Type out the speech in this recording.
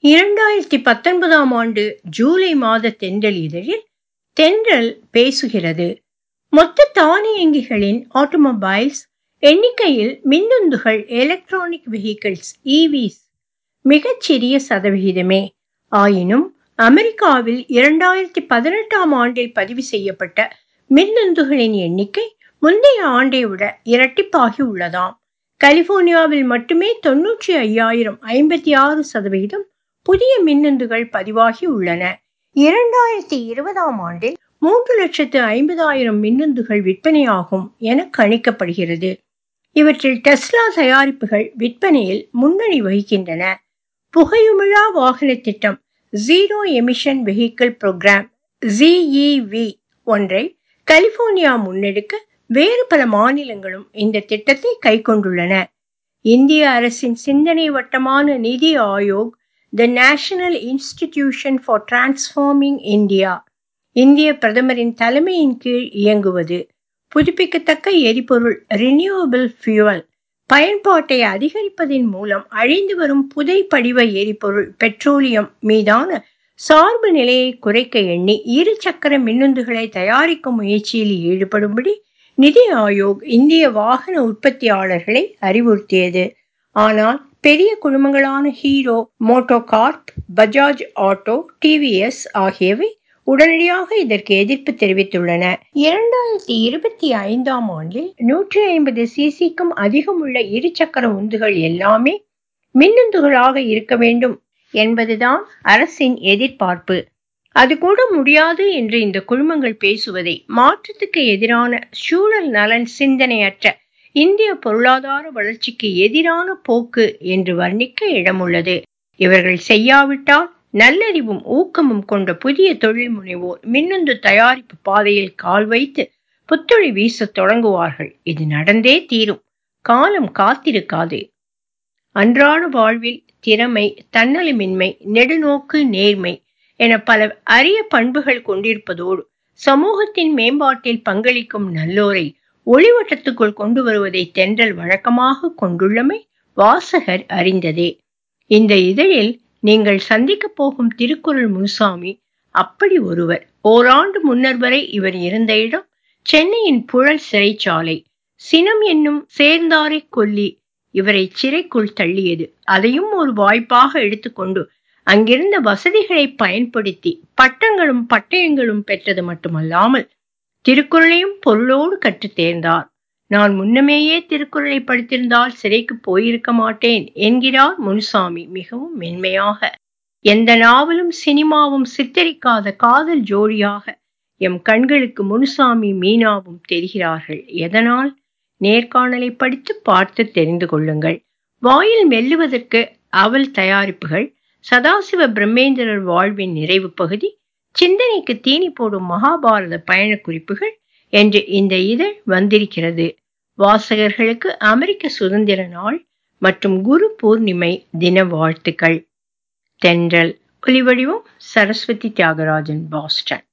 இரண்டாயிரத்தி பத்தொன்பதாம் ஆண்டு ஜூலை மாத தென்றல் இதழில் தென்றல் பேசுகிறது மொத்த தானியங்கிகளின் ஆட்டோமொபைல்ஸ் எண்ணிக்கையில் மின்னுந்துகள் எலக்ட்ரானிக் வெஹிக்கிள்ஸ் இவிஸ் மிகச்சிறிய சதவிகிதமே ஆயினும் அமெரிக்காவில் இரண்டாயிரத்தி பதினெட்டாம் ஆண்டில் பதிவு செய்யப்பட்ட மின்னுந்துகளின் எண்ணிக்கை முந்தைய ஆண்டை விட இரட்டிப்பாகி உள்ளதாம் கலிபோர்னியாவில் மட்டுமே தொன்னூற்றி ஐயாயிரம் ஐம்பத்தி ஆறு சதவிகிதம் புதிய மின்னுந்துகள் பதிவாகி உள்ளன இரண்டாயிரத்தி இருபதாம் ஆண்டில் மூன்று லட்சத்து ஐம்பதாயிரம் மின்னுந்துகள் விற்பனையாகும் என கணிக்கப்படுகிறது இவற்றில் டெஸ்லா தயாரிப்புகள் விற்பனையில் முன்னணி வகிக்கின்றன புகையுமிழா வாகன திட்டம் zero emission vehicle program ZEV ஒன்றை கலிபோர்னியா முன்னெடுக்க வேறு பல மாநிலங்களும் இந்த திட்டத்தை கைக்கொண்டுள்ளன இந்திய அரசின் சிந்தனை வட்டமான NITI Aayog the national institution for transforming India இந்திய பிரதமரின் தலைமையின் கீழ் இயங்குவது புதுப்பிக்கத்தக்க எரிபொருள் ரினியூவபிள் ஃபியூவல் பயன்பாட்டை அதிகரிப்பதன் மூலம் அழிந்து வரும் புதை படிவ எரிபொருள் பெட்ரோலியம் மீதான சார்பு நிலையை குறைக்க எண்ணி இரு சக்கர மின்னுந்துகளை தயாரிக்கும் முயற்சியில் ஈடுபடும்படி நிதி ஆயோக் இந்திய வாகன உற்பத்தியாளர்களை அறிவுறுத்தியது ஆனால் பெரிய குழுமங்களான Hero MotoCorp Bajaj auto TVS ஆகியவை உடனடியாக இதற்கு எதிர்ப்பு தெரிவித்துள்ளன இரண்டாயிரத்தி இருபத்தி ஐந்தாம் ஆண்டில் நூற்றி ஐம்பது சிசிக்கும் அதிகம் உள்ள இருசக்கர உந்துகள் எல்லாமே மின்னுந்துகளாக இருக்க வேண்டும் என்பதுதான் அரசின் எதிர்பார்ப்பு அது கூட முடியாது என்று இந்த குழுமங்கள் பேசுவதை மாற்றத்துக்கு எதிரான சூழல் நலன் சிந்தனையற்ற இந்திய பொருளாதார வளர்ச்சிக்கு எதிரான போக்கு என்று வர்ணிக்க இடமுள்ளது இவர்கள் செய்யாவிட்டால் நல்லறிவும் ஊக்கமும் கொண்ட புதிய தொழில் முனைவோர் மின்னுந்து தயாரிப்பு பாதையில் கால் வைத்து புத்துழி வீச தொடங்குவார்கள் இது நடந்தே தீரும் காலம் காத்திருக்காது அன்றாட வாழ்வில் திறமை தன்னலமின்மை நெடுநோக்கு நேர்மை என பல அரிய பண்புகள் கொண்டிருப்பதோடு சமூகத்தின் மேம்பாட்டில் பங்களிக்கும் நல்லோரை ஒளிவட்டத்துக்குள் கொண்டு வருவதை தென்றல் வழக்கமாக கொண்டுள்ளமை வாசகர் அறிந்ததே இந்த இதழில் நீங்கள் சந்திக்க போகும் திருக்குறள் முனுசாமி அப்படி ஒருவர் ஓராண்டு முன்னர் வரை இவர் இருந்த இடம் சென்னையின் புழல் சிறைச்சாலை சினம் என்னும் சேர்ந்தாரை கொல்லி இவரை சிறைக்குள் தள்ளியது அதையும் ஒரு வாய்ப்பாக எடுத்துக்கொண்டு அங்கிருந்த வசதிகளை பயன்படுத்தி பட்டங்களும் பட்டயங்களும் பெற்றது மட்டுமல்லாமல் திருக்குறளையும் பொருளோடு கற்றுத் தேர்ந்தார் நான் முன்னமேயே திருக்குறளை படித்திருந்தால் சிறைக்கு போயிருக்க மாட்டேன் என்கிறார் முனுசாமி மிகவும் மென்மையாக எந்த நாவலும் சினிமாவும் சித்தரிக்காத காதல் ஜோடியாக எம் கண்களுக்கு முனுசாமி மீனாவும் தெரிகிறார்கள் எதனால் நேர்காணலை படித்து பார்த்து தெரிந்து கொள்ளுங்கள் வாயில் மெல்லுவதற்கு அவல் தயாரிப்புகள் சதாசிவ பிரம்மேந்திரர் வாழ்வின் நிறைவு பகுதி சிந்தனைக்கு தீனி போடும் மகாபாரத பயண குறிப்புகள் என்று இந்த இதழ் வந்திருக்கிறது வாசகர்களுக்கு அமெரிக்க சுதந்திர நாள் மற்றும் குரு பூர்ணிமை தின வாழ்த்துக்கள் தென்றல் ஒலிவடிவம் சரஸ்வதி தியாகராஜன் பாஸ்டன்